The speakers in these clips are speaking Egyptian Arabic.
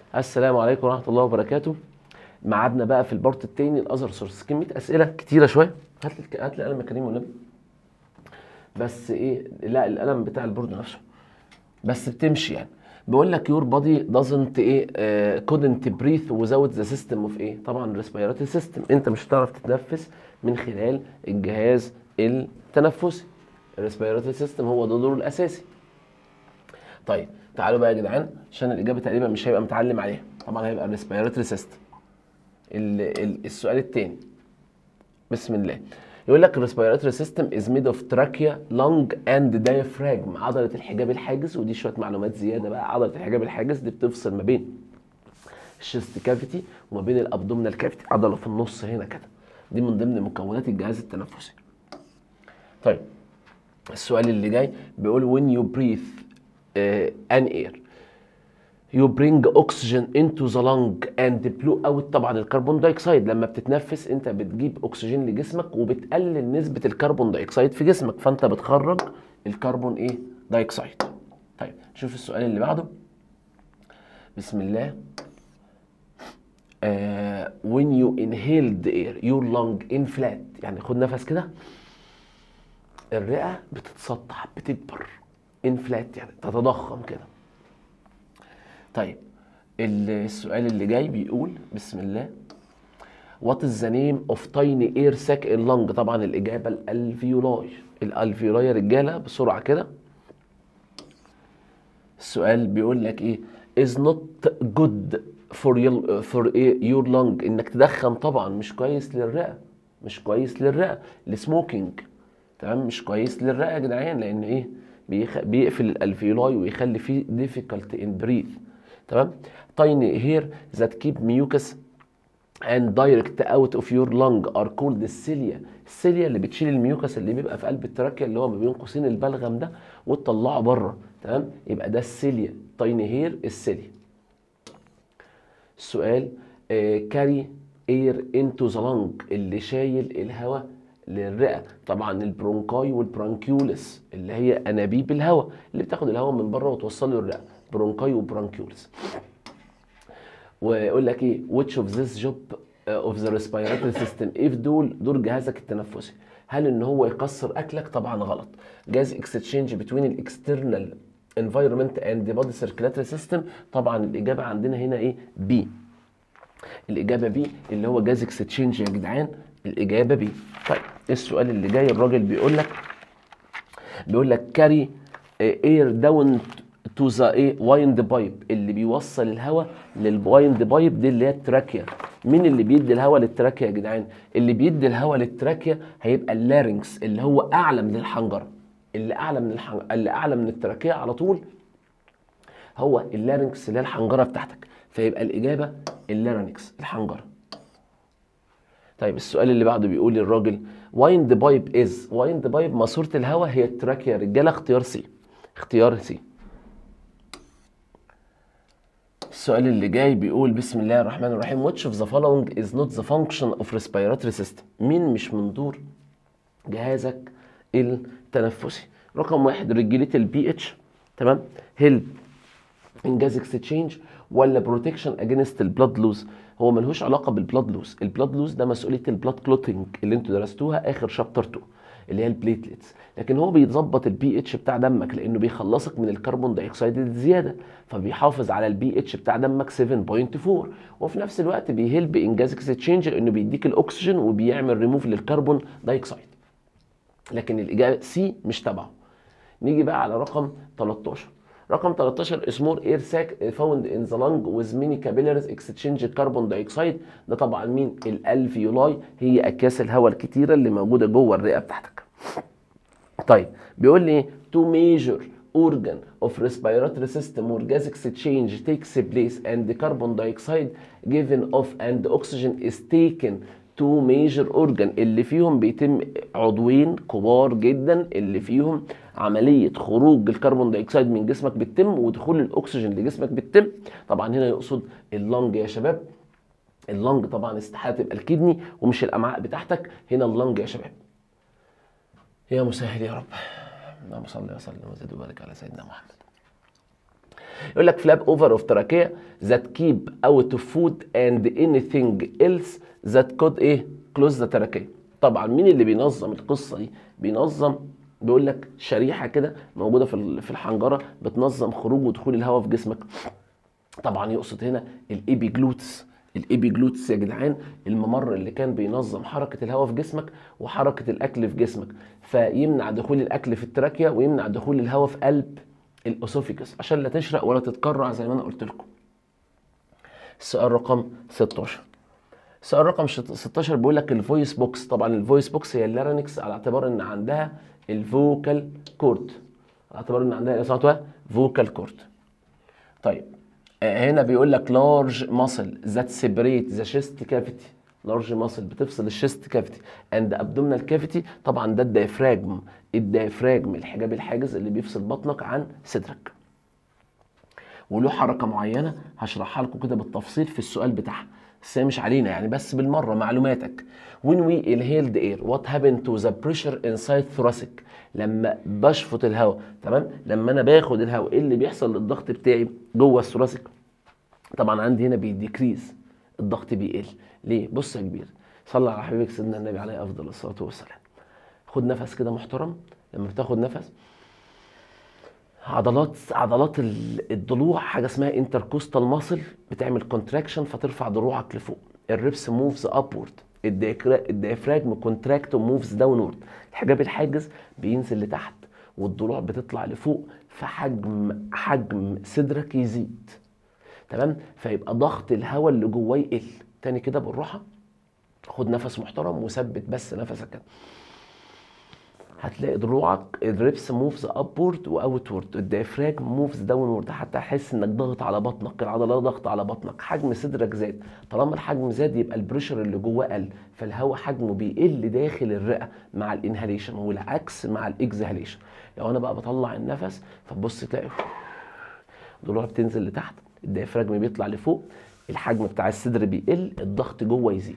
السلام عليكم ورحمه الله وبركاته ميعادنا بقى في البارت التاني الاذر سورس كميه اسئله كتيره شويه هات لي هات لي القلم يا كريم والنبي بس ايه لا القلم بتاع البورد نفسه بس بتمشي يعني بيقول لك your body doesn't ايه uh, couldn't breathe without the system of ايه طبعا respiratory system انت مش هتعرف تتنفس من خلال الجهاز التنفسي الريسبيراتوري سيستم هو ده دوره الاساسي طيب تعالوا بقى يا جدعان عشان الاجابه تقريبا مش هيبقى متعلم عليها طبعا هيبقى الريسبيراتوري سيستم السؤال الثاني بسم الله يقول لك الريسبيراتوري سيستم از ميد اوف تراكيا لونج اند diaphragm عضله الحجاب الحاجز ودي شويه معلومات زياده بقى عضله الحجاب الحاجز دي بتفصل ما بين الشيست كافيتي وما بين الابدومينال كافيتي عضله في النص هنا كده دي من ضمن مكونات الجهاز التنفسي طيب السؤال اللي جاي بيقول when you breathe uh, an air you bring oxygen into the lung and blow out طبعا الكربون دايوكسيد لما بتتنفس انت بتجيب اكسجين لجسمك وبتقلل نسبه الكربون دايوكسيد في جسمك فانت بتخرج الكربون ايه دايوكسيد طيب شوف السؤال اللي بعده بسم الله uh, when you inhale the air your lung inflate يعني خد نفس كده الرئه بتتسطح بتكبر انفلات يعني تتضخم كده طيب السؤال اللي جاي بيقول بسم الله وات از ذا نيم اوف تايني اير ساك ان لونج طبعا الاجابه الالفيولاي الالفيولاي يا رجاله بسرعه كده السؤال بيقول لك ايه is not good for your for your lung انك تدخن طبعا مش كويس للرئه مش كويس للرئه السموكينج تمام مش كويس للرئه يا جدعان لان ايه بيخ... بيقفل الالفيولاي ويخلي فيه difficult in breathe تمام tiny hair that keep mucus and direct out of your lung are called السيليا السيليا اللي بتشيل الميوكس اللي بيبقى في قلب التراكيا اللي هو ما بين قوسين البلغم ده وتطلعه بره تمام يبقى ده السيليا تايني هير السيليا السؤال كاري اير انتو ذا لونج اللي شايل الهواء للرئه طبعا البرونكاي والبرانكيولس اللي هي انابيب الهواء اللي بتاخد الهواء من بره وتوصله للرئه برونكاي وبرانكيولس ويقول لك ايه which of this job of the respiratory system if دول دور جهازك التنفسي هل ان هو يكسر اكلك طبعا غلط جاز اكستشينج بتوين الاكسترنال environment and the body circulatory system طبعا الاجابه عندنا هنا ايه بي الاجابه بي اللي هو جاز اكستشينج يا جدعان الاجابه بي طيب السؤال اللي جاي الراجل بيقول لك بيقول لك كاري اير داون تو ذا ايه وايند بايب اللي بيوصل الهواء للوايند بايب دي اللي هي التراكيا مين اللي بيدي الهواء للتراكيا يا جدعان اللي بيدي الهواء للتراكيا هيبقى اللارynx اللي هو اعلى من الحنجره اللي اعلى من الحنجره اللي اعلى من التراكيا على طول هو اللارynx اللي هي الحنجره بتاعتك فيبقى الاجابه اللارynx الحنجره طيب السؤال اللي بعده بيقول الراجل وايند بايب از وايند بايب ماسوره الهواء هي التراكيا رجاله اختيار سي اختيار سي السؤال اللي جاي بيقول بسم الله الرحمن الرحيم which of the following is not the function of respiratory system مين مش من دور جهازك التنفسي رقم واحد رجليه البي اتش تمام هيلب انجاز اكستشينج ولا بروتكشن اجينست البلاد لوز هو ملهوش علاقه بالبلاد لوز البلاد لوز ده مسؤوليه البلاد كلوتنج اللي انتوا درستوها اخر شابتر 2 اللي هي البليتلتس لكن هو بيظبط البي اتش بتاع دمك لانه بيخلصك من الكربون دايوكسيد الزياده فبيحافظ على البي اتش بتاع دمك 7.4 وفي نفس الوقت بيهلب انجاز اكستشينج لانه بيديك الاكسجين وبيعمل ريموف للكربون دايوكسيد لكن الاجابه سي مش تبعه نيجي بقى على رقم 13 رقم 13 اسمور اير ساك فاوند ان ذا لانج ويز ميني كابيلاريز اكستشينج كربون دايوكسيد ده طبعا مين الالفيولاي هي اكياس الهواء الكتيره اللي موجوده جوه الرئه بتاعتك طيب بيقول لي تو ميجر organ of respiratory system where gas exchange takes place and the carbon dioxide given off and oxygen is taken تو ميجر اورجان اللي فيهم بيتم عضوين كبار جدا اللي فيهم عمليه خروج الكربون دايوكسيد من جسمك بتتم ودخول الاكسجين لجسمك بتتم طبعا هنا يقصد اللنج يا شباب اللنج طبعا استحاله تبقى الكدني ومش الامعاء بتاعتك هنا اللنج يا شباب يا مسهل يا رب اللهم صل وسلم وزد وبارك على سيدنا محمد يقول لك flap over of trachea that keep out of food and anything else that could ايه close the trachea طبعا مين اللي بينظم القصه دي بينظم بيقول لك شريحه كده موجوده في ال- في الحنجره بتنظم خروج ودخول الهواء في جسمك طبعا يقصد هنا الابيجلوتس الابيجلوتس يا جدعان الممر اللي كان بينظم حركه الهواء في جسمك وحركه الاكل في جسمك فيمنع دخول الاكل في التراكيا ويمنع دخول الهواء في قلب الاسوفيكس عشان لا تشرق ولا تتكرع زي ما انا قلت لكم السؤال رقم 16 السؤال رقم شت- 16 بيقول لك الفويس بوكس طبعا الفويس بوكس هي اللارنكس على اعتبار ان عندها الفوكال كورد على اعتبار ان عندها اسمها فوكال كورد طيب آه، هنا بيقول لك large muscle that separate the chest cavity large muscle بتفصل الشيست كافيتي and abdominal cavity طبعا ده الدايفراجم الدايفراجم الحجاب الحاجز اللي بيفصل بطنك عن صدرك وله حركه معينه هشرحها لكم كده بالتفصيل في السؤال بتاعها بس هي مش علينا يعني بس بالمره معلوماتك when we inhaled air what happened to the pressure inside thoracic لما بشفط الهواء تمام لما انا باخد الهواء ايه اللي بيحصل للضغط بتاعي جوه الثوراسيك طبعا عندي هنا بيديكريز الضغط بيقل ليه بص يا كبير صلى على حبيبك سيدنا النبي عليه افضل الصلاه والسلام خد نفس كده محترم لما بتاخد نفس عضلات عضلات ال- الضلوع حاجه اسمها انتركوستال ماسل بتعمل كونتراكشن فترفع ضلوعك لفوق الريبس موفز ابورد الديافراجم كونتراكت وموفز داونورد الحجاب الحاجز بينزل لتحت والضلوع بتطلع لفوق فحجم حجم صدرك يزيد تمام فيبقى ضغط الهواء اللي جواه يقل تاني كده بالراحه خد نفس محترم وثبت بس نفسك كده هتلاقي ضلوعك الريبس موفز ابورد واوتورد الديافراجم موفز داونورد حتى تحس انك ضاغط على بطنك العضلات ضغط على بطنك حجم صدرك زاد طالما الحجم زاد يبقى البريشر اللي جواه قل فالهواء حجمه بيقل داخل الرئه مع الانهاليشن والعكس مع الاكزهاليشن لو انا بقى بطلع النفس فتبص تلاقي ضلوع بتنزل لتحت الديافراجم بيطلع لفوق الحجم بتاع الصدر بيقل الضغط جوه يزيد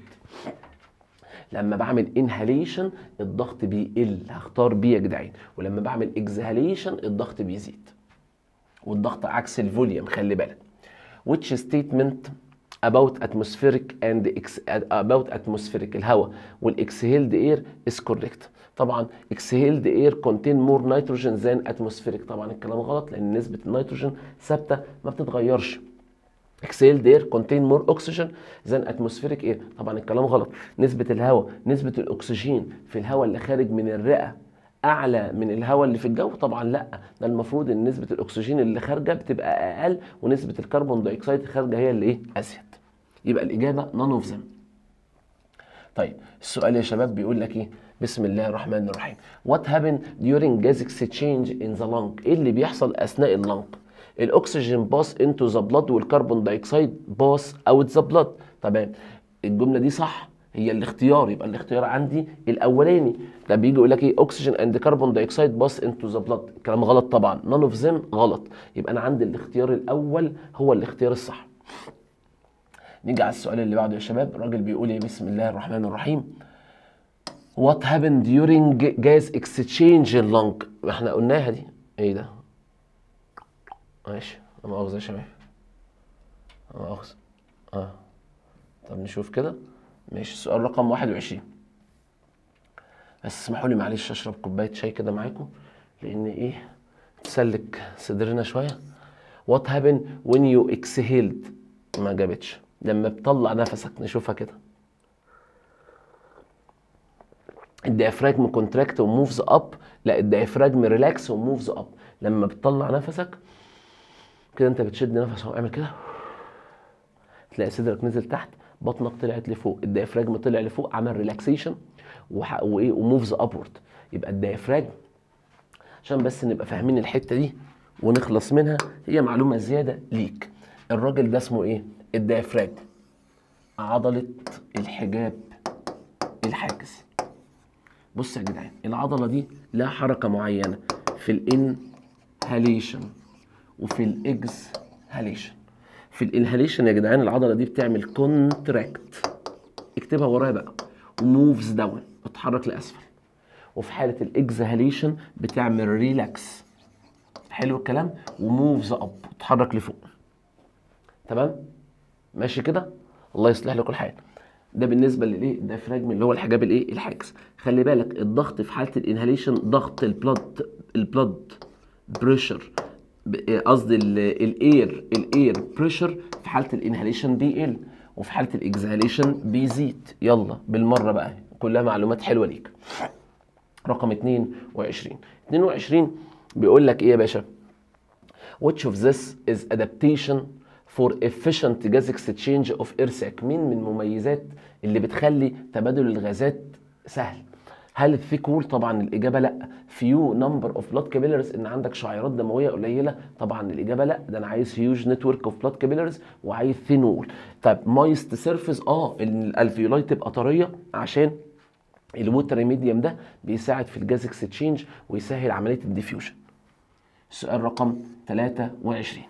لما بعمل انهاليشن الضغط بيقل هختار بيه يا جدعان ولما بعمل اكزهاليشن الضغط بيزيد والضغط عكس الفوليوم خلي بالك which statement about atmospheric and ex about atmospheric الهواء والاكسهيلد اير is correct طبعا exhaled air contain more nitrogen than atmospheric طبعا الكلام غلط لان نسبه النيتروجين ثابته ما بتتغيرش exhaled air contain more oxygen than atmospheric air طبعا الكلام غلط نسبة الهواء نسبة الأكسجين في الهواء اللي خارج من الرئة أعلى من الهواء اللي في الجو طبعا لا ده المفروض إن نسبة الأكسجين اللي خارجة بتبقى أقل ونسبة الكربون دايوكسيد الخارجة هي اللي إيه أزيد يبقى الإجابة none of them طيب السؤال يا شباب بيقول لك ايه بسم الله الرحمن الرحيم what happened during gas exchange in the lung ايه اللي بيحصل اثناء اللنج الاكسجين باس انتو ذا بلاد والكربون دايوكسيد باس اوت ذا بلاد تمام الجمله دي صح هي الاختيار يبقى الاختيار عندي الاولاني ده بيجي يقول لك ايه اوكسجين اند كربون دايوكسيد باس انتو ذا بلاد الكلام غلط طبعا none اوف them غلط يبقى انا عندي الاختيار الاول هو الاختيار الصح نيجي على السؤال اللي بعده يا شباب الراجل بيقول ايه بسم الله الرحمن الرحيم What happened during gas exchange in lung احنا قلناها دي ايه ده ماشي لا مؤاخذة يا شباب لا مؤاخذة اه طب نشوف كده ماشي السؤال رقم 21 بس اسمحوا لي معلش اشرب كوباية شاي كده معاكم لان ايه تسلك صدرنا شوية What happened when you exhaled ما جابتش لما بتطلع نفسك نشوفها كده الديافراجم كونتراكت وموفز اب لا الديافراجم ريلاكس وموفز اب لما بتطلع نفسك كده انت بتشد نفس اهو اعمل كده تلاقي صدرك نزل تحت بطنك طلعت لفوق الديافراجم طلع لفوق عمل ريلاكسيشن وح- وايه وموفز ابورد يبقى الديافراجم عشان بس نبقى فاهمين الحته دي ونخلص منها هي معلومه زياده ليك الراجل ده اسمه ايه الديافراجم عضله الحجاب الحاجز بص يا جدعان العضله دي لها حركه معينه في الانهاليشن وفي الاكزهاليشن في الانهاليشن يا جدعان العضله دي بتعمل كونتراكت اكتبها ورايا بقى وموفز داون بتتحرك لاسفل وفي حاله الاكزهاليشن بتعمل ريلاكس حلو الكلام وموفز اب تتحرك لفوق تمام ماشي كده الله يصلح لكم الحال ده بالنسبه للايه الديافراجم اللي هو الحجاب الايه الحاجز خلي بالك الضغط في حاله الانهاليشن ضغط البلاد البلاد بريشر قصدي الاير الاير بريشر في حاله الانهاليشن بيقل وفي حاله الاكزهاليشن بيزيد يلا بالمره بقى كلها معلومات حلوه ليك رقم 22 22 بيقول لك ايه يا باشا which of this is adaptation for efficient gas exchange of air sac مين من المميزات اللي بتخلي تبادل الغازات سهل هل الثيك وول طبعا الاجابه لا فيو نمبر اوف بلاد كابيلرز ان عندك شعيرات دمويه قليله طبعا الاجابه لا ده انا عايز هيوج نتورك اوف بلاد كابيلرز وعايز ثين وول طب مويست سيرفيس اه الالفيولاي تبقى طريه عشان الووتر ميديوم ده بيساعد في الجاز اكستشينج ويسهل عمليه الديفيوجن السؤال رقم 23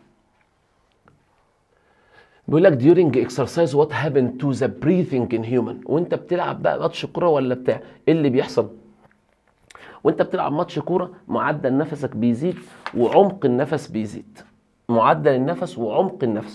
بيقول لك during exercise what happened to the breathing in human وانت بتلعب بقى ماتش كوره ولا بتاع ايه اللي بيحصل وانت بتلعب ماتش كوره معدل نفسك بيزيد وعمق النفس بيزيد معدل النفس وعمق النفس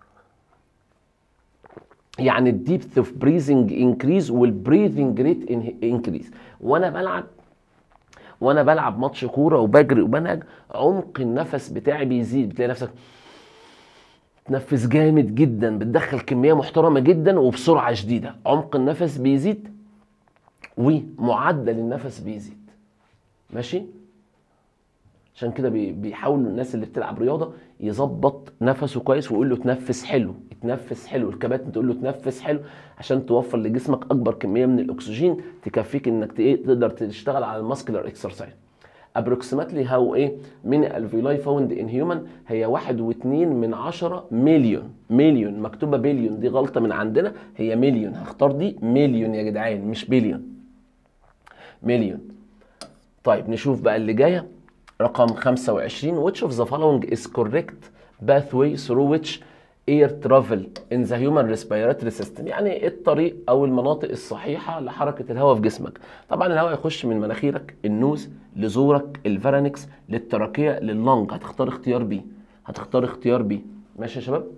يعني الديبث اوف بريزنج انكريز والبريذنج ريت انكريز وانا بلعب وانا بلعب ماتش كوره وبجري وبنهج عمق النفس بتاعي بيزيد بتلاقي نفسك تنفس جامد جدا بتدخل كميه محترمه جدا وبسرعه شديده عمق النفس بيزيد ومعدل النفس بيزيد ماشي عشان كده بيحاولوا الناس اللي بتلعب رياضه يظبط نفسه كويس ويقول له تنفس حلو اتنفس حلو الكباتن تقول له تنفس حلو عشان توفر لجسمك اكبر كميه من الاكسجين تكفيك انك ايه تقدر تشتغل على الماسكولار اكسرسايز approximately how ايه من الفيلاي فاوند ان هيومن هي واحد واتنين من عشرة مليون مليون مكتوبة بليون دي غلطة من عندنا هي مليون هختار دي مليون يا جدعان مش بليون مليون طيب نشوف بقى اللي جايه رقم 25 which of the following is correct pathway through which air travel in the human respiratory system يعني الطريق او المناطق الصحيحه لحركه الهواء في جسمك طبعا الهواء يخش من مناخيرك النوز لزورك الفارنكس للتراكيه لللنج هتختار اختيار بي هتختار اختيار بي ماشي يا شباب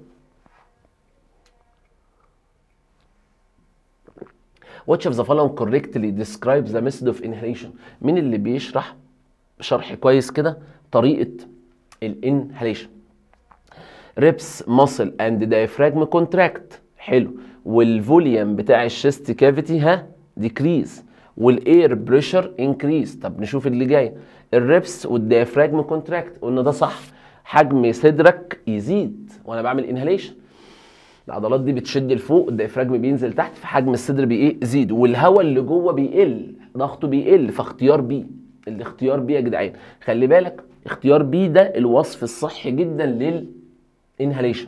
Which of the following correctly describes the method of inhalation مين اللي بيشرح شرح كويس كده طريقه الانهاليشن ريبس ماسل اند diaphragm كونتراكت حلو والفوليوم بتاع الشيست كافيتي ها ديكريز والاير بريشر انكريز طب نشوف اللي جاي الريبس والديافراجم كونتراكت قلنا ده صح حجم صدرك يزيد وانا بعمل انهاليشن العضلات دي بتشد لفوق الديافراجم بينزل تحت فحجم الصدر بي ايه يزيد والهواء اللي جوه بيقل ضغطه بيقل فاختيار بي الاختيار بي يا جدعان خلي بالك اختيار بي ده الوصف الصحي جدا للانهاليشن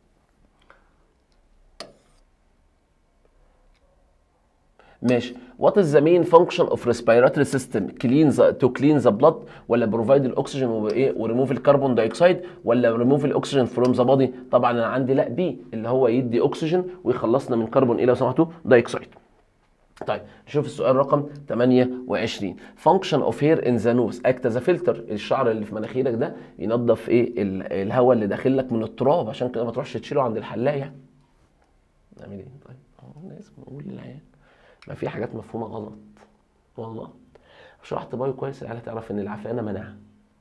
ماشي وات از ذا مين فانكشن اوف ريسبيراتوري سيستم كلين تو كلين ذا بلاد ولا بروفايد الاكسجين وايه وريموف الكربون دايوكسيد ولا ريموف الاكسجين فروم ذا بادي طبعا انا عندي لا بي اللي هو يدي اكسجين ويخلصنا من كربون ايه لو سمحتوا دايوكسيد طيب نشوف السؤال رقم 28 فانكشن اوف هير ان ذا نوز اكت ذا فلتر الشعر اللي في مناخيرك ده ينظف ايه الهواء اللي داخل لك من التراب عشان كده ما تروحش تشيله عند الحلاق يعني نعمل ايه طيب اهو لازم نقول للعيال ما في حاجات مفهومه غلط والله شرحت بايو كويس العيال هتعرف ان العفانه مناعه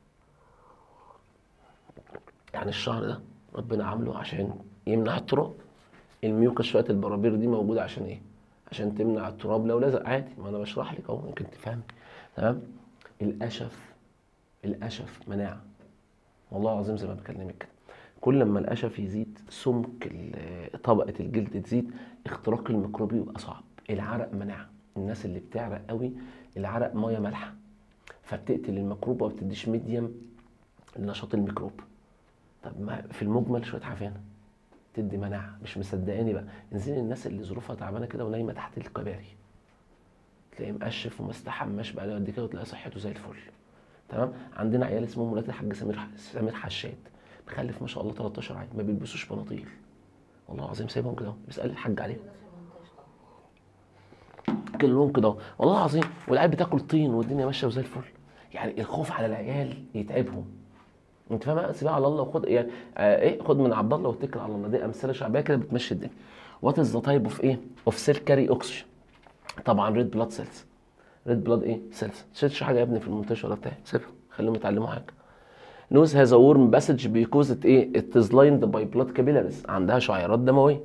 يعني الشعر ده ربنا عامله عشان يمنع التراب الميوكا شويه البرابير دي موجوده عشان ايه عشان تمنع التراب لو لزق عادي ما انا بشرح لك اهو ممكن تفهم تمام القشف القشف مناعه والله العظيم زي ما بكلمك كده كل ما القشف يزيد سمك طبقه الجلد تزيد اختراق الميكروب يبقى صعب العرق مناعه الناس اللي بتعرق قوي العرق ميه مالحه فبتقتل الميكروب وما بتديش ميديم لنشاط الميكروب طب ما في المجمل شويه عفانه تدي مناعه مش مصدقاني بقى انزلي الناس اللي ظروفها تعبانه كده ونايمه تحت الكباري تلاقيه مقشف وما استحماش بقى قد كده وتلاقي صحته زي الفل تمام عندنا عيال اسمهم ولاد الحاج سمير سمير حشاد مخلف ما شاء الله 13 عيل ما بيلبسوش بناطيل والله العظيم سايبهم كده بيسال الحاج عليهم كلهم كده والله العظيم والعيال بتاكل طين والدنيا ماشيه وزي الفل يعني الخوف على العيال يتعبهم انت فاهم سيبها على الله وخد يعني آه ايه خد من عبد الله واتكل على الله دي امثله شعبيه كده بتمشي الدنيا وات از ذا تايب اوف ايه اوف سيل كاري اوكسجين طبعا ريد بلاد سيلز ريد بلاد ايه سيلز تشيلش حاجه يا ابني في المنتشر بتاعي سيبها خليهم يتعلموا حاجه نوز هاز ا ورم باسج بيكوز ات ايه ات از لايند باي بلاد كابيلاريز عندها شعيرات دمويه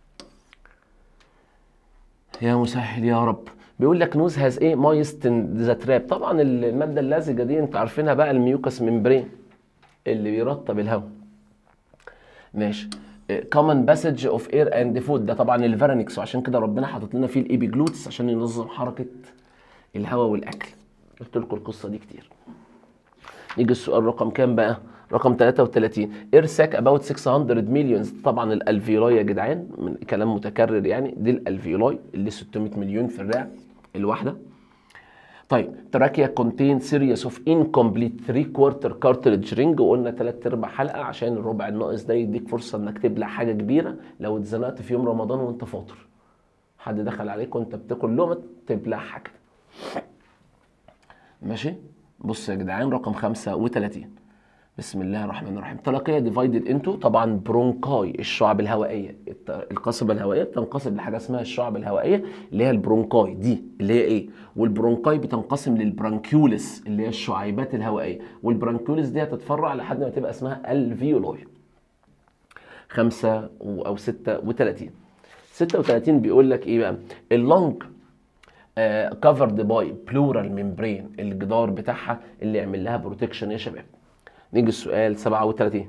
يا مسهل يا رب بيقول لك نوز هاز ايه مايست ذا تراب طبعا الماده اللزجه دي انتوا عارفينها بقى الميوكس ممبرين اللي بيرطب الهواء ماشي كومن باسج اوف اير اند فود ده طبعا الفارنكس وعشان كده ربنا حاطط لنا فيه الايبيجلوتس عشان ينظم حركه الهواء والاكل قلت لكم القصه دي كتير نيجي السؤال رقم كام بقى رقم 33 ارساك اباوت 600 مليون طبعا الالفيولاي يا جدعان من كلام متكرر يعني دي الالفيولاي اللي 600 مليون في الرئه الواحده طيب تراكيا كونتين سيريس اوف انكمبليت 3 كوارتر كارتريدج رينج وقلنا 3 ارباع حلقه عشان الربع الناقص ده يديك فرصه انك تبلع حاجه كبيره لو اتزنقت في يوم رمضان وانت فاطر حد دخل عليك وانت بتاكل لقمه تبلعها كده ماشي بص يا جدعان رقم 35 بسم الله الرحمن الرحيم تلقية ديفايدد انتو طبعا برونكاي الشعب الهوائيه القصبه الهوائيه بتنقسم لحاجه اسمها الشعب الهوائيه اللي هي البرونكاي دي اللي هي ايه والبرونكاي بتنقسم للبرانكيولس اللي هي الشعيبات الهوائيه والبرانكيولس دي هتتفرع لحد ما تبقى اسمها الفيولاي خمسة او 36 36 بيقول لك ايه بقى اللونج كفرد باي بلورال ممبرين الجدار بتاعها اللي يعمل لها بروتكشن يا شباب نيجي السؤال 37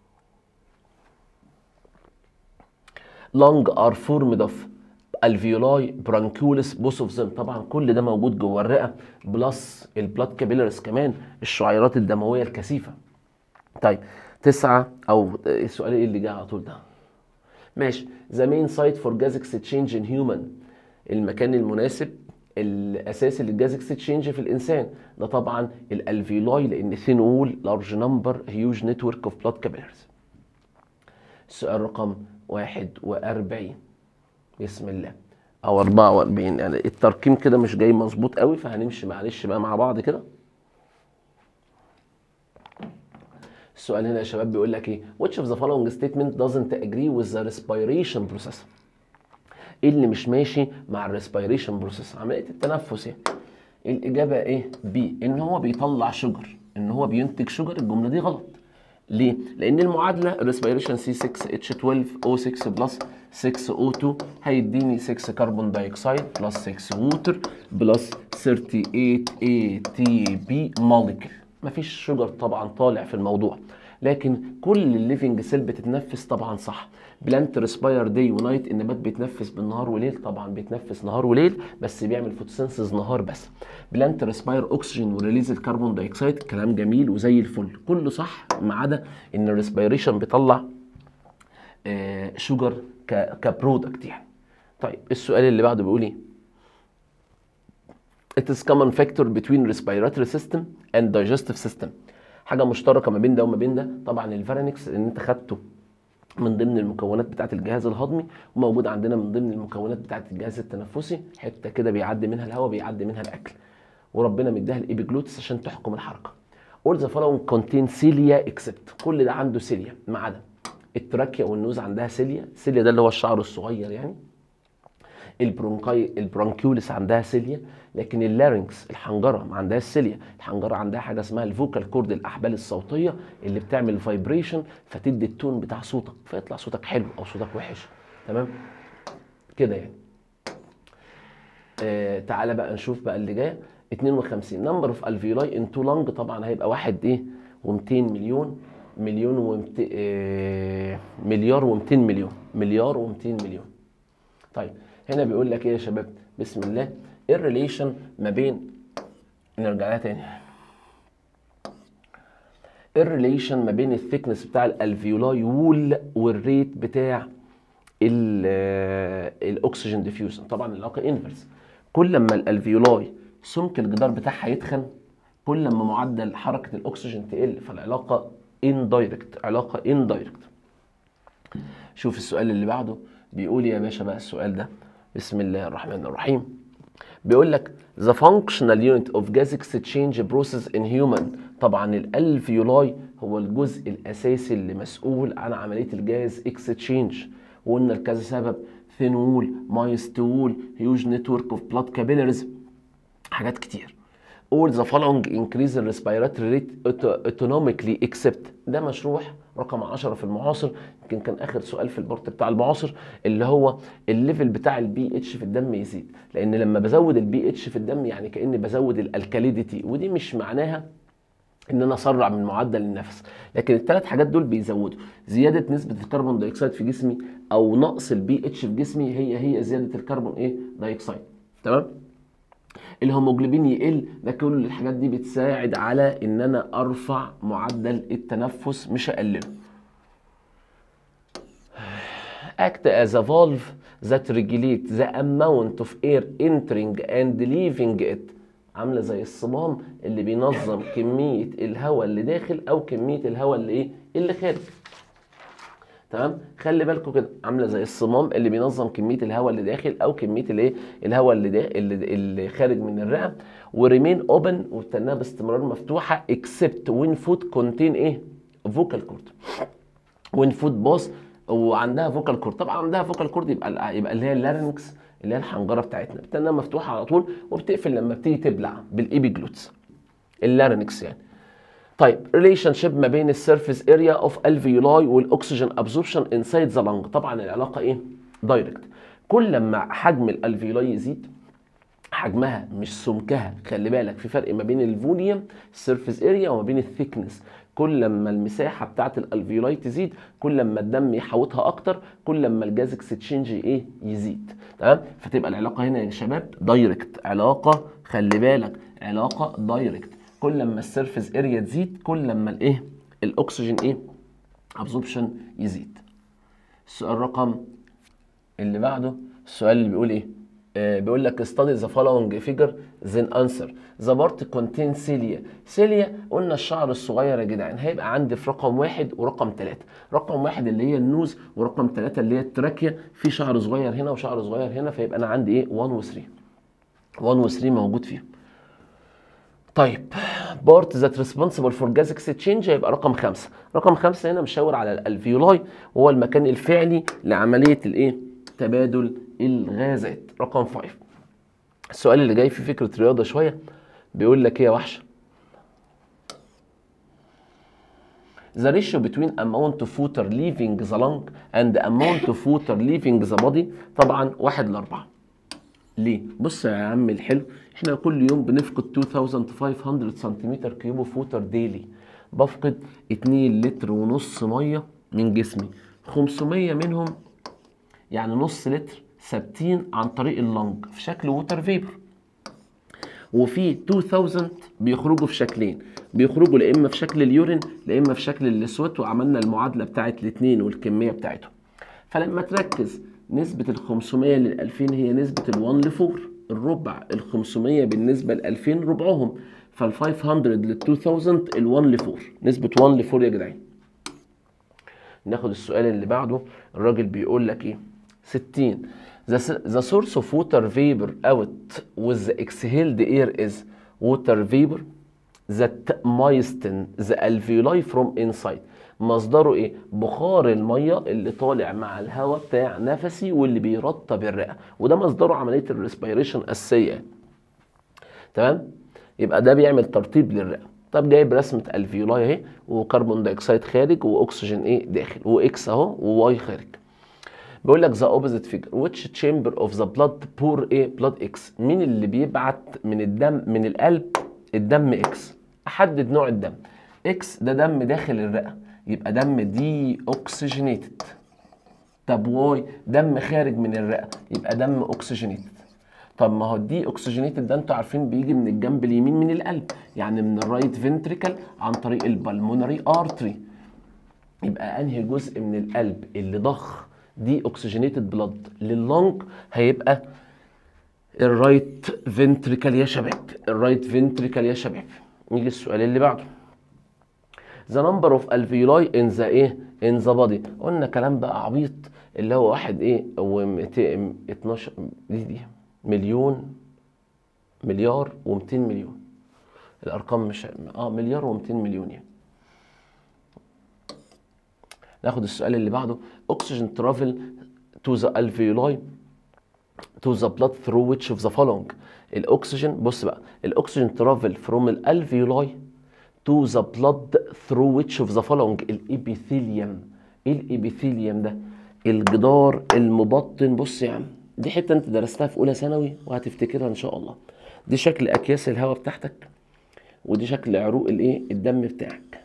lung are formed of alveoli bronchioles both of them طبعا كل ده موجود جوه الرئه بلس البلاد كابيلاريز كمان الشعيرات الدمويه الكثيفه طيب تسعة او السؤال ايه اللي جه على طول ده ماشي the main site for gas exchange in human المكان المناسب الاساسي للجاز اكستشينج في الانسان ده طبعا الالفيولاي لان ثين وول لارج نمبر هيوج نتورك اوف بلاد كابيلاريز السؤال رقم 41 بسم الله او 44 يعني الترقيم كده مش جاي مظبوط قوي فهنمشي معلش بقى مع بعض كده السؤال هنا يا شباب بيقول لك ايه which of the following statement doesn't agree with the respiration process ايه اللي مش ماشي مع الريسبيريشن بروسيس عمليه التنفس يعني الاجابه ايه بي ان هو بيطلع شجر ان هو بينتج شجر الجمله دي غلط ليه لان المعادله الريسبيريشن سي 6 اتش 12 او 6 بلس 6 او 2 هيديني 6 كربون دايوكسيد بلس 6 ووتر بلس 38 اي تي بي موليكيول مفيش شجر طبعا طالع في الموضوع لكن كل الليفنج سيل بتتنفس طبعا صح بلانت ريسباير داي ونايت النبات بيتنفس بالنهار وليل طبعا بيتنفس نهار وليل بس بيعمل فوتوسينثيز نهار بس بلانت ريسباير اوكسجين وريليز الكربون دايوكسيد كلام جميل وزي الفل كله صح ما عدا ان الريسبيريشن بيطلع آه شوجر كبرودكت يعني طيب السؤال اللي بعده بيقول ايه It is common factor between respiratory system and digestive system حاجه مشتركه ما بين ده وما بين ده طبعا الفارنكس ان انت خدته من ضمن المكونات بتاعه الجهاز الهضمي وموجود عندنا من ضمن المكونات بتاعه الجهاز التنفسي حته كده بيعدي منها الهواء بيعدي منها الاكل وربنا مديها الابيجلوتس عشان تحكم الحركه all the following contain cilia except كل ده عنده سيليا ما عدا التراكيا والنوز عندها سيليا سيليا ده اللي هو الشعر الصغير يعني البرونكاي البرونكيولس عندها سيليا لكن اللارynx الحنجره ما عندهاش سيليا الحنجره عندها حاجه اسمها الفوكال كورد الاحبال الصوتيه اللي بتعمل فايبريشن فتدي التون بتاع صوتك فيطلع صوتك حلو او صوتك وحش تمام كده يعني آه تعالى بقى نشوف بقى اللي جايه 52 نمبر اوف الفيولاي ان تو لانج طبعا هيبقى واحد ايه و200 مليون مليون و آه مليار و200 مليون مليار و200 مليون طيب هنا بيقول لك ايه يا شباب بسم الله ايه الريليشن ما بين نرجع لها تاني ايه الريليشن ما بين الثيكنس بتاع الالفيولاي وول والريت بتاع الاكسجين ديفيوجن طبعا العلاقه انفرس كل ما الالفيولاي سمك الجدار بتاعها يتخن كل ما معدل حركه الاكسجين تقل فالعلاقه اندايركت علاقه اندايركت شوف السؤال اللي بعده بيقول يا باشا بقى السؤال ده بسم الله الرحمن الرحيم بيقول لك the functional unit of gas exchange process in human طبعا الالفيولاي هو الجزء الاساسي اللي مسؤول عن عمليه الجاز اكستشينج وقلنا لكذا سبب ثين وول مايست وول هيوج نتورك اوف بلاد كابيلاريز حاجات كتير all the following increase the respiratory rate auto- autonomically except ده مشروح رقم 10 في المعاصر يمكن كان اخر سؤال في البارت بتاع المعاصر اللي هو الليفل بتاع البي اتش في الدم يزيد لان لما بزود البي اتش في الدم يعني كاني بزود الالكاليديتي ودي مش معناها ان انا اسرع من معدل النفس لكن الثلاث حاجات دول بيزودوا زياده نسبه الكربون دايوكسيد في جسمي او نقص البي اتش في جسمي هي هي زياده الكربون ايه دايوكسيد تمام الهيموجلوبين يقل ده كل الحاجات دي بتساعد على ان انا ارفع معدل التنفس مش اقلله act as a valve that regulate the amount of air entering and leaving it عامله زي الصمام اللي بينظم كميه الهواء اللي داخل او كميه الهواء اللي ايه اللي خارج تمام خلي بالكم كده عامله زي الصمام اللي بينظم كميه الهواء اللي داخل او كميه الايه الهواء اللي دا اللي, اللي خارج من الرئه وريمين اوبن وتنها باستمرار مفتوحه اكسبت وين فود كونتين ايه فوكال كورد وين فود باص وعندها فوكال كورد طبعا عندها فوكال كورد يبقى يبقى اللي هي اللارنكس اللي هي الحنجره بتاعتنا بتنها مفتوحه على طول وبتقفل لما بتيجي تبلع بالايبيجلوتس اللارنكس يعني طيب ريليشن شيب ما بين السيرفيس اريا اوف الفيولاي والاكسجين ابزوربشن انسايد ذا لنج طبعا العلاقه ايه دايركت كل ما حجم الالفيولاي يزيد حجمها مش سمكها خلي بالك في فرق ما بين الفوليوم السيرفيس اريا وما بين الثيكنس كل ما المساحه بتاعه الالفيولاي تزيد كل ما الدم يحوطها اكتر كل ما الجاز اكستشينج ايه يزيد تمام فتبقى العلاقه هنا يا شباب دايركت علاقه خلي بالك علاقه دايركت كل ما السيرفيس اريا تزيد كل ما الايه الاكسجين ايه ابزوربشن يزيد السؤال رقم اللي بعده السؤال اللي بيقول ايه آه بيقول لك study the following figure then answer the part contains cilia cilia قلنا الشعر الصغير يا جدعان هيبقى عندي في رقم واحد ورقم ثلاثة رقم واحد اللي هي النوز ورقم ثلاثة اللي هي التراكيا في شعر صغير هنا وشعر صغير هنا فيبقى انا عندي ايه 1 و 3 1 و 3 موجود فيهم طيب بارت ذات ريسبونسبل فور جاز اكستشينج هيبقى رقم خمسة رقم خمسة هنا مشاور على الالفيولاي وهو المكان الفعلي لعملية الايه تبادل الغازات رقم 5 السؤال اللي جاي في فكرة رياضة شوية بيقول لك ايه يا وحش The ratio between amount of water leaving the lung and amount of water leaving the body طبعا واحد لأربعة ليه؟ بص يا عم الحلو احنا كل يوم بنفقد 2500 سنتيمتر كيوب اوف ووتر ديلي بفقد 2 لتر ونص ميه من جسمي 500 منهم يعني نص لتر ثابتين عن طريق اللنج في شكل ووتر فيبر وفي 2000 بيخرجوا في شكلين بيخرجوا لا اما في شكل اليورين لا اما في شكل السويت وعملنا المعادله بتاعت الاثنين والكميه بتاعتهم فلما تركز نسبة ال 500 لل 2000 هي نسبة ال 1 ل 4 الربع ال 500 بالنسبة ل 2000 ربعهم فال 500 لل 2000 ال 1 ل 4 نسبة 1 ل 4 يا جدعان ناخد السؤال اللي بعده الراجل بيقول لك ايه 60 the, the source of water vapor out with the exhaled air is water vapor that moisten the alveoli from inside مصدره ايه بخار الميه اللي طالع مع الهواء بتاع نفسي واللي بيرطب الرئه وده مصدره عمليه الريسبيريشن الاساسيه تمام يبقى ده بيعمل ترطيب للرئه طب جايب رسمه الفيولاي اهي وكربون دايوكسيد خارج واكسجين ايه داخل واكس اهو وواي خارج بيقول لك ذا اوبوزيت فيجر ويتش تشامبر اوف ذا بلاد بور ايه بلاد اكس مين اللي بيبعت من الدم من القلب الدم اكس احدد نوع الدم اكس ده دم داخل الرئه يبقى دم دي اوكسجينيتد طب واي دم خارج من الرئه يبقى دم اوكسجينيتد طب ما هو الدي اوكسجينيتد ده انتوا عارفين بيجي من الجنب اليمين من القلب يعني من الرايت فنتريكل عن طريق البلمونري ارتري يبقى انهي جزء من القلب اللي ضخ دي اوكسجينيتد بلاد لللنج هيبقى الرايت فنتريكل يا شباب الرايت فنتريكل يا شباب نيجي السؤال اللي بعده ذا نمبر اوف الفيولاي ان ذا ايه ان ذا بادي قلنا كلام بقى عبيط اللي هو واحد ايه و 12 دي دي مليون مليار و200 مليون الارقام مش اه مليار و200 مليون يعني ناخد السؤال اللي بعده oxygen travel to the alveoli to the blood through which of the following الاكسجين بص بقى الاكسجين travel from الالفيولاي to the blood through which of the following الابيثيليوم ايه الابيثيليوم ده الجدار المبطن بص يا عم دي حته انت درستها في اولى ثانوي وهتفتكرها ان شاء الله دي شكل اكياس الهواء بتاعتك ودي شكل عروق الايه الدم بتاعك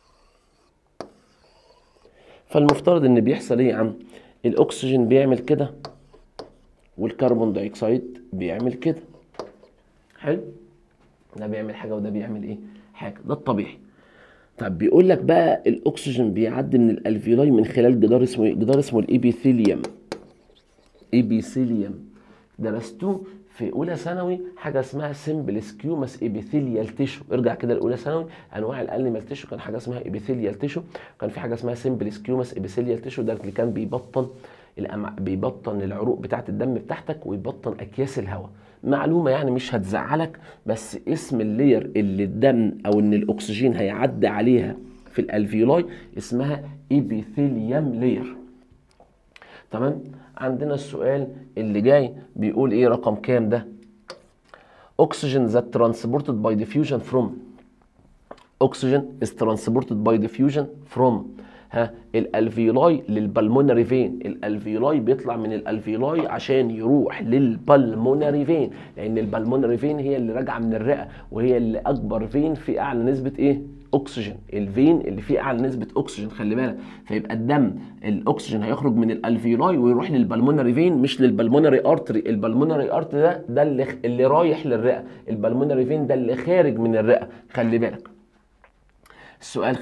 فالمفترض ان بيحصل ايه يا عم الاكسجين بيعمل كده والكربون دايوكسيد بيعمل كده حلو ده بيعمل حاجه وده بيعمل ايه حاجه ده الطبيعي طب بيقول لك بقى الاكسجين بيعدي من الالفيولاي من خلال جدار اسمه ايه جدار اسمه الابيثيليوم ابيثيليوم درستوه في اولى ثانوي حاجه اسمها سمبل سكيومس ابيثيليال تيشو ارجع كده لاولى ثانوي انواع الانيمال تيشو كان حاجه اسمها ابيثيليال تيشو كان في حاجه اسمها سمبل سكيومس ابيثيليال تيشو ده اللي كان بيبطن الأمع... بيبطن العروق بتاعه الدم بتاعتك ويبطن اكياس الهواء معلومه يعني مش هتزعلك بس اسم اللير اللي الدم او ان الاكسجين هيعدي عليها في الالفيولاي اسمها ابيثيليوم لير تمام عندنا السؤال اللي جاي بيقول ايه رقم كام ده oxygen that transported by diffusion from oxygen is transported by diffusion from ها الالفيولاي للبلمونري فين الالفيولاي بيطلع من الالفيولاي عشان يروح للبلمونري فين لان البلمونري فين هي اللي راجعه من الرئه وهي اللي اكبر فين في اعلى نسبه ايه اكسجين الفين اللي فيه اعلى نسبه اكسجين خلي بالك فيبقى الدم الاكسجين هيخرج من الالفيولاي ويروح للبلمونري فين مش للبلمونري ارتري البلمونري ارتري ده ده اللي اللي رايح للرئه البلمونري فين ده اللي خارج من الرئه خلي بالك السؤال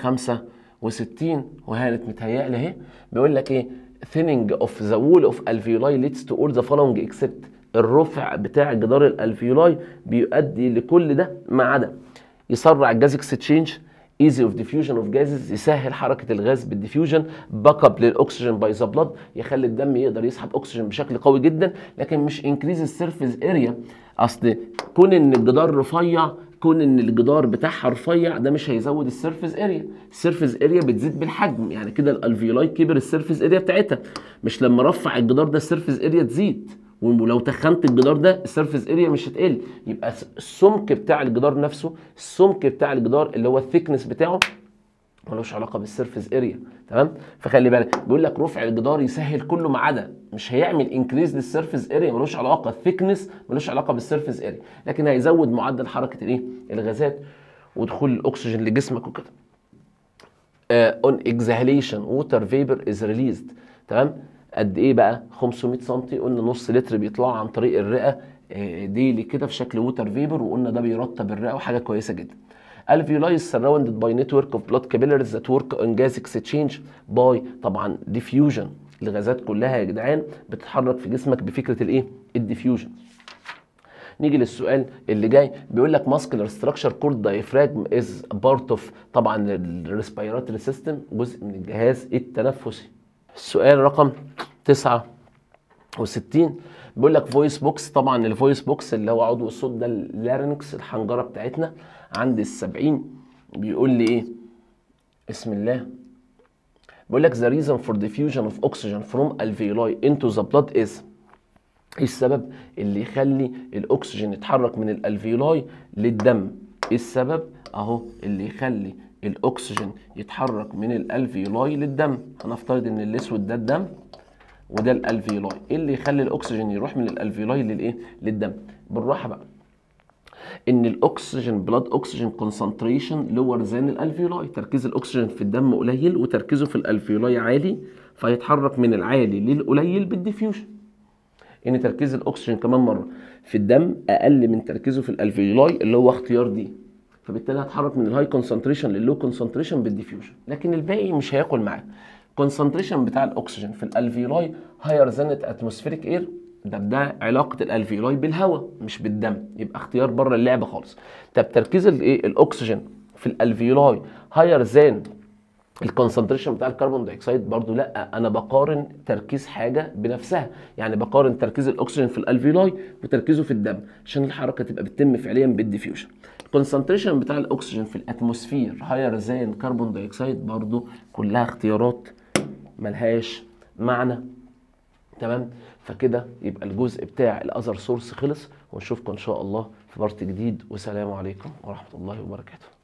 65 وهانت متهيألي اهي بيقول لك ايه thinning of the wall of alveoli leads to all the following except الرفع بتاع جدار الالفيولاي بيؤدي لكل ده ما عدا يسرع الجاز اكستشينج ايزي اوف ديفيوجن اوف جازز يسهل حركه الغاز بالديفيوجن باك اب للاكسجين باي ذا بلاد يخلي الدم يقدر يسحب اكسجين بشكل قوي جدا لكن مش انكريز السيرفيس اريا اصل كون ان الجدار رفيع كون ان الجدار بتاعها رفيع ده مش هيزود السيرفيس اريا السيرفيس اريا بتزيد بالحجم يعني كده الالفيولاي كبر السيرفيس اريا بتاعتها مش لما رفع الجدار ده السيرفيس اريا تزيد ولو تخنت الجدار ده السيرفيس اريا مش هتقل يبقى السمك بتاع الجدار نفسه السمك بتاع الجدار اللي هو الثيكنس بتاعه ملوش علاقه بالسيرفيس اريا تمام فخلي بالك بيقول لك رفع الجدار يسهل كله ما عدا مش هيعمل انكريز للسيرفيس اريا ملوش علاقه الثيكنس ملوش علاقه بالسيرفيس اريا لكن هيزود معدل حركه الايه الغازات ودخول الاكسجين لجسمك وكده اون اكزهاليشن ووتر فيبر از ريليزد تمام قد ايه بقى 500 سم قلنا نص لتر بيطلعوا عن طريق الرئه ديلي كده في شكل ووتر فيبر وقلنا ده بيرطب الرئه وحاجه كويسه جدا alveoli is surrounded by network of blood capillaries that work on gas exchange by طبعا diffusion الغازات كلها يا جدعان بتتحرك في جسمك بفكره الايه الديفيوجن نيجي للسؤال اللي جاي بيقول لك muscular structure called diaphragm is part of طبعا الريسبيراتوري سيستم جزء من الجهاز التنفسي السؤال رقم 69 بيقول لك فويس بوكس طبعا الفويس بوكس اللي هو عضو الصوت ده اللارنكس الحنجره بتاعتنا عند السبعين بيقول لي ايه بسم الله بيقول لك the reason for diffusion of oxygen from alveoli into the blood is ايه السبب اللي يخلي الاكسجين يتحرك من الالفيولاي للدم ايه السبب اهو اللي يخلي الاكسجين يتحرك من الالفيولاي للدم هنفترض ان الاسود ده الدم وده الالفيولاي ايه اللي يخلي الاكسجين يروح من الالفيولاي للايه للدم بالراحه بقى ان الاكسجين بلاد اكسجين كونسنتريشن لور ذان الالفيولاي تركيز الاكسجين في الدم قليل وتركيزه في الالفيولاي عالي فيتحرك من العالي للقليل بالديفيوجن ان تركيز الاكسجين كمان مره في الدم اقل من تركيزه في الالفيولاي اللي هو اختيار دي فبالتالي هتحرك من الهاي كونسنتريشن لللو كونسنتريشن بالديفيوجن لكن الباقي مش هياكل معاك كونسنتريشن بتاع الاكسجين في الالفيولاي هاير ذان اتموسفيريك اير ده ده علاقه الالفيولاي بالهواء مش بالدم يبقى اختيار بره اللعبه خالص طب تركيز الايه الاكسجين في الالفيولاي هاير ذان الكونسنتريشن بتاع الكربون دايوكسيد برضو لا انا بقارن تركيز حاجه بنفسها يعني بقارن تركيز الاكسجين في الالفيولاي وتركيزه في الدم عشان الحركه تبقى بتتم فعليا بالديفيوجن الكونسنتريشن بتاع الاكسجين في الاتموسفير هاير زي الكربون دايوكسيد برضو كلها اختيارات ملهاش معنى تمام فكده يبقى الجزء بتاع الاذر سورس خلص ونشوفكم ان شاء الله في بارت جديد والسلام عليكم ورحمه الله وبركاته